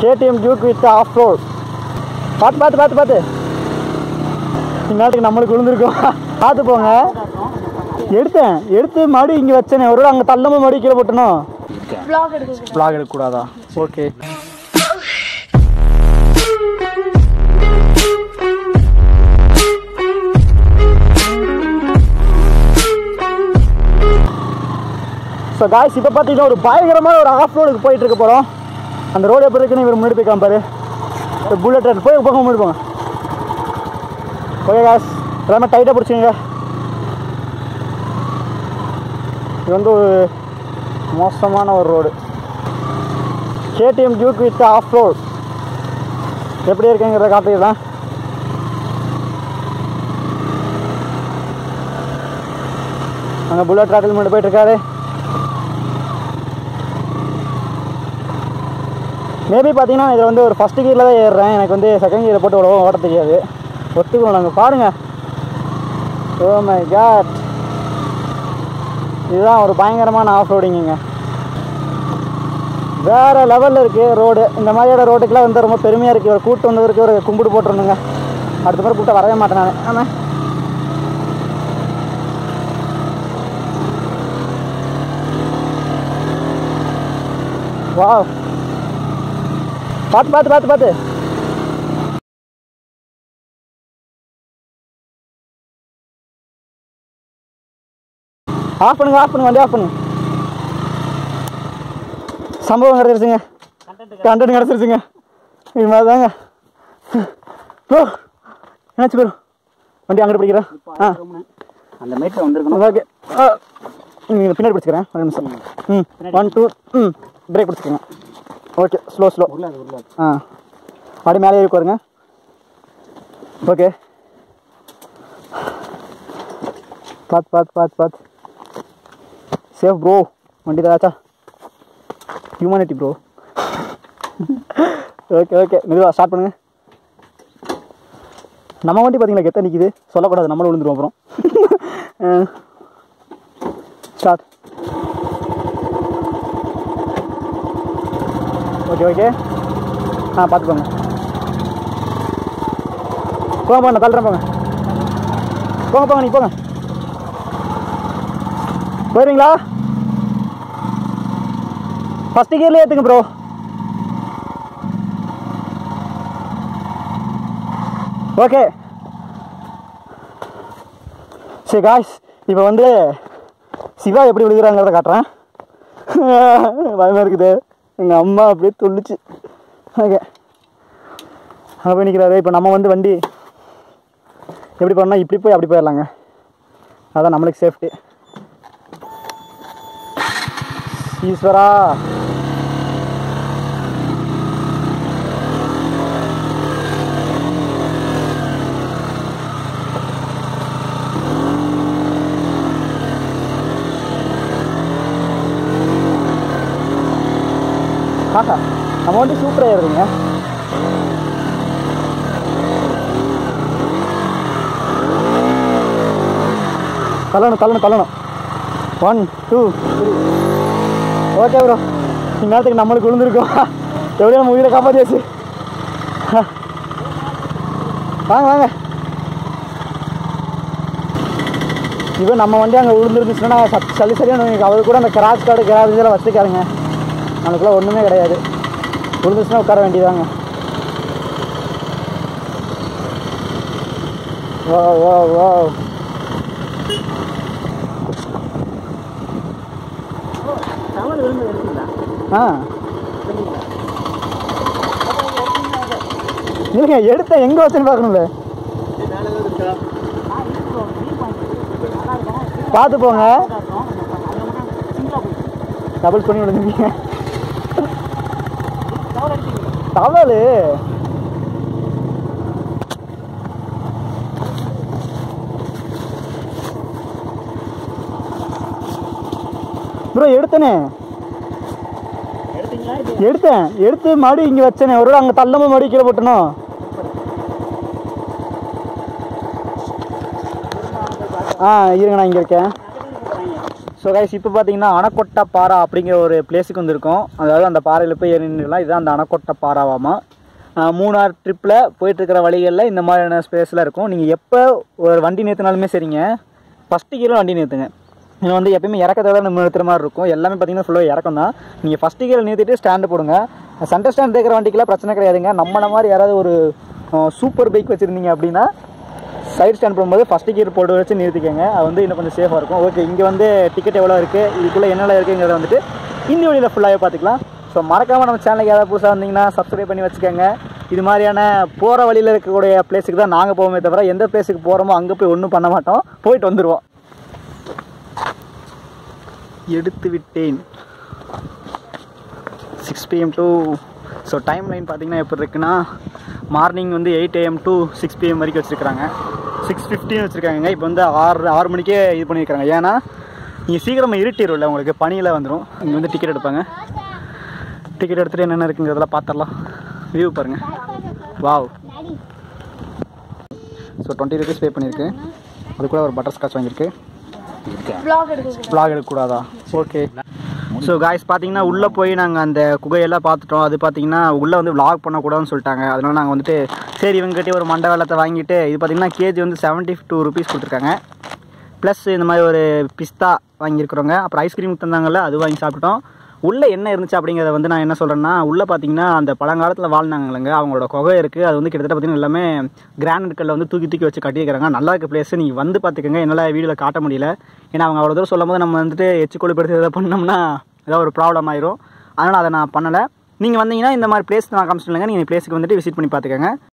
KTM Duke with off road பார்த்து பார்த்து பார்த்து பார்த்து இந்நேரத்துக்கு நம்மளுக்கு விழுந்திருக்கோம் பார்த்து போங்க எடுத்தேன் எடுத்து மறுபடியும் இங்கே வச்சேனே ஒரு அங்கே தள்ளாம மறுபடியும் கீழே போட்டணும் vlog எடுக்க vlog எடுக்கக்கூடாதா ஓகே ஸோ காய்ஸ் இப்போ பார்த்தீங்கன்னா ஒரு பயங்கரமான ஒரு ஆஃப் ரோடுக்கு போயிட்டு இருக்க போகிறோம் அந்த ரோடு எப்படி இருக்குன்னு இவர் முன்னாடி போய் காமிப்பாரு இந்த புல்லட் ட்ரெயின் போய் போங்க முன்னாடி போங்க ஓகே காய்ஸ் எல்லாமே டைட்டாக பிடிச்சிங்க இது வந்து ஒரு மோசமான ஒரு road KTM Duke with off road எப்படி இருக்குங்கிறத காட்டிடுறேன் அங்கே புல்லட் ட்ராட்டில் மட்டும் போயிட்டு இருக்காரு மேபி பார்த்தீங்கன்னா இதில் வந்து ஒரு ஃபஸ்ட் கியரில் தான் ஏறுறேன் எனக்கு வந்து செகண்ட் கியரில் போட்டு விடவும் ஓட்ட தெரியாது ஒத்துக்கணும் நாங்கள் பாருங்கள் ஓ மை காட் இதுதான் ஒரு பயங்கரமான ஆஃப் ரோடிங்குங்க வேற லெவலில் இருக்குது ரோடு இந்த மாதிரியான ரோட்டுக்கெலாம் வந்து ரொம்ப பெருமையாக இருக்குது ஒரு கூட்டு வந்தவருக்கு ஒரு கும்பிட்டு போட்டுருணுங்க அடுத்த முறை கூட்ட வரவே மாட்டேன் நான் ஆமாம் வா பார்த்து பார்த்து பார்த்து பார்த்து ஆஃப் பண்ணுங்க ஆஃப் பண்ணுங்க வண்டி ஆஃப் பண்ணுங்க சம்பவம் கிடச்சிருச்சுங்க கண்டென்ட் கிடச்சிருச்சுங்க இது மாதிரி தாங்க ப்ரோ என்னாச்சு ப்ரோ வண்டி அங்கிட்டு பிடிக்கிறேன் ஆ அந்த மேட்டில் வந்திருக்கணும் ஓகே நீங்கள் பின்னாடி பிடிச்சிக்கிறேன் ஒரு நிமிஷம் ம் ஒன் டூ ம் பிரேக் பிடிச்சிக்கோங்க ஓகே ஸ்லோ ஸ்லோ உருளாது உருளாது ஆ அப்படி மேலே ஏறி உட்காருங்க ஓகே பார்த்து பார்த்து பார்த்து பார்த்து சேஃப் ப்ரோ வண்டி தாச்சா ஹியூமனிட்டி ப்ரோ ஓகே ஓகே மெதுவாக ஸ்டார்ட் பண்ணுங்க நம்ம வண்டி பார்த்தீங்களா கெத்த நிற்கிது சொல்லக்கூடாது நம்மளும் விழுந்துருவோம் அப்புறம் ஸ்டார்ட் ஓகே ஓகே ஆ பார்த்துக்கோங்க போங்க போங்க நான் தள்ளுறேன் போங்க போங்க போங்க நீ போங்க போயிருங்களா ஃபஸ்ட்டு கியர்லேயே ஏற்றுங்க ப்ரோ ஓகே சரி காய்ஸ் இப்போ வந்து சிவா எப்படி விழுகிறாங்கிறத காட்டுறேன் பயமாக இருக்குது எங்கள் அம்மா அப்படியே துள்ளுச்சு ஓகே அங்கே போய் நிற்கிறாரு இப்போ நம்ம வந்து வண்டி எப்படி பண்ணால் இப்படி போய் அப்படி போயிடலாங்க அதான் நம்மளுக்கு சேஃப்டி ஈஸ்வரா ஆஹா நம்ம வண்டி சூப்பராக ஏறுதுங்க தள்ளணும் தள்ளணும் தள்ளணும் one two three okay bro இந்நேரத்துக்கு நம்மளுக்கு விழுந்திருக்கோம் எப்படியோ நம்ம உயிரை காப்பாற்றியாச்சு வாங்க வாங்க இப்போ நம்ம வண்டி அங்கே விழுந்துருந்துச்சுன்னா சத் சளி சரியான அவர் கூட அந்த கிராஸ் கார்டு கிராஸ் இதெல்லாம் வச்சுக்காருங்க நமக்குலாம் ஒன்றுமே கிடையாது விழுந்துச்சுன்னா உட்கார வேண்டியதாங்க வா வா வா தவறு விழுந்து எடுத்துங்களா ஆ இல்லைங்க எடுத்தேன் எங்கே வச்சுன்னு பார்க்கணும்ல பார்த்து போங்க டபுள் பண்ணி விழுந்துருக்கீங்க டவலு ப்ரோ எடுத்தனே எடுத்தீங்களா எடுத்தேன் எடுத்து மறுபடியும் இங்கே வச்சேனே ஒரு அங்கே தள்ளாம மறுபடியும் கீழே போட்டணும் ஆ இருங்க நான் இங்கே இருக்கேன் ஸோ கைஸ் இப்போ பார்த்தீங்கன்னா அணக்கொட்டா பாரா அப்படிங்கிற ஒரு பிளேஸுக்கு வந்திருக்கோம் அதாவது அந்த பாறையில் போய் ஏறி நின்றுலாம் இதுதான் அந்த அணக்கொட்டா பாராவாமா ஆஹ் மூணார் ட்ரிப்பில் போயிட்டுருக்கிற வழிகளில் இந்த மாதிரியான ஸ்பேஸ்லாம் இருக்கும் நீங்கள் எப்போ ஒரு வண்டி நிறுத்தினாலுமே சரிங்க ஃபஸ்ட்டு கீழே வண்டி நிறுத்துங்க இது வந்து எப்பயுமே இறக்கத்தை தான் நம்ம நிறுத்துற மாதிரி இருக்கும் எல்லாமே பார்த்தீங்கன்னா ஃபுல்லாக இறக்கம் தான் நீங்கள் ஃபஸ்ட்டு கீழே நிறுத்திட்டு ஸ்டாண்டு போடுங்க சென்டர் ஸ்டாண்ட் இருக்கிற வண்டிக்கெல்லாம் பிரச்சனை கிடையாதுங்க நம்மள மாதிரி யாராவது ஒரு சூப்பர் பைக் வச்சுருந்தீங்க அப்படின்னா சைடு ஸ்டாண்ட் போடும்போது ஃபஸ்ட்டு கீர் போட்டு வச்சு நிறுத்திக்கங்க அது வந்து இன்னும் கொஞ்சம் சேஃபாக இருக்கும் ஓகே இங்கே வந்து டிக்கெட் எவ்வளோ இருக்குது இதுக்குள்ளே என்னென்ன இருக்குங்கிறத வந்துட்டு இந்த வழியில் ஃபுல்லாகவே பார்த்துக்கலாம் ஸோ மறக்காமல் நம்ம சேனலுக்கு ஏதாவது புதுசாக வந்தீங்கன்னா சப்ஸ்கிரைப் பண்ணி வச்சுக்கோங்க இது மாதிரியான போகிற வழியில் இருக்கக்கூடிய பிளேஸுக்கு தான் நாங்கள் போவோமே தவிர எந்த பிளேஸுக்கு போகிறோமோ அங்கே போய் ஒன்றும் பண்ண மாட்டோம் போயிட்டு வந்துடுவோம் எடுத்து விட்டேன் six PM to so timeline பார்த்தீங்கன்னா எப்படி இருக்குன்னா மார்னிங் வந்து eight AM to six PM வரைக்கும் வச்சுருக்காங்க சிக்ஸ் ஃபிஃப்டின்னு வச்சுருக்காங்க இப்போ வந்து ஆறு ஆறு மணிக்கே இது பண்ணியிருக்காங்க ஏன்னா நீங்கள் சீக்கிரமாக இருட்டிடும்ல உங்களுக்கு பனியில் வந்துடும் இங்கே வந்து டிக்கெட் எடுப்பாங்க டிக்கெட் எடுத்துகிட்டு என்னென்ன இருக்குங்கிறதெல்லாம் பார்த்துடலாம் வியூ பாருங்கள் wow so twenty rupees pay பண்ணியிருக்கு அது கூட ஒரு பட்டர் ஸ்காட்ச் வாங்கியிருக்கு vlog எடுக்கக்கூடாதா ஓகே ஸோ காய்ஸ் பார்த்தீங்கன்னா உள்ளே போய் நாங்கள் அந்த குகையெல்லாம் பார்த்துட்டோம் அது பார்த்தீங்கன்னா உள்ளே வந்து vlog பண்ணக்கூடாதுன்னு சொல்லிட்டாங்க அதனால நாங்கள் வந்துட்டு சரி இவங்ககிட்ட ஒரு மண்டை வெள்ளத்தை வாங்கிட்டு இது பார்த்தீங்கன்னா கேஜி வந்து செவன்ட்டி டூ ருபீஸ் கொடுத்துருக்காங்க ப்ளஸ் இந்த மாதிரி ஒரு பிஸ்தா வாங்கியிருக்கிறோங்க அப்புறம் ஐஸ்கிரீம் தந்தாங்கல்ல அது வாங்கி சாப்பிட்டோம் உள்ளே என்ன இருந்துச்சு அப்படிங்கிறத வந்து நான் என்ன சொல்கிறேன்னா உள்ளே பார்த்தீங்கன்னா அந்த பழங்காலத்தில் வாழ்ந்தாங்கல்லங்க அவங்களோட குகை இருக்குது அது வந்து கிட்டத்தட்ட பார்த்தீங்கன்னா எல்லாமே கிரானைட் கல்ல வந்து தூக்கி தூக்கி வச்சு கட்டியிருக்கிறாங்க நல்லா இருக்க பிளேஸ் நீங்கள் வந்து பார்த்துக்கோங்க என்னால் வீடியோவில் காட்ட முடியல ஏன்னா அவங்க அவ்வளோ தூரம் சொல்லும் போது நம்ம வந்துட்டு எச்சு கொழுப்படுத்தி எதாவது பண்ணோம்னா ஏதாவது ஒரு ப்ராப்ளம் ஆயிரும் அதனால் அதை நான் பண்ணலை நீங்கள் வந்தீங்கன்னா இந்த மாதிரி பிளேஸ் நான் காமிச்சிட்டுலங்க நீங்கள் பிளேஸுக்கு வந்துட்டு விசிட் பண்ணி பார்த்துக்கோங்க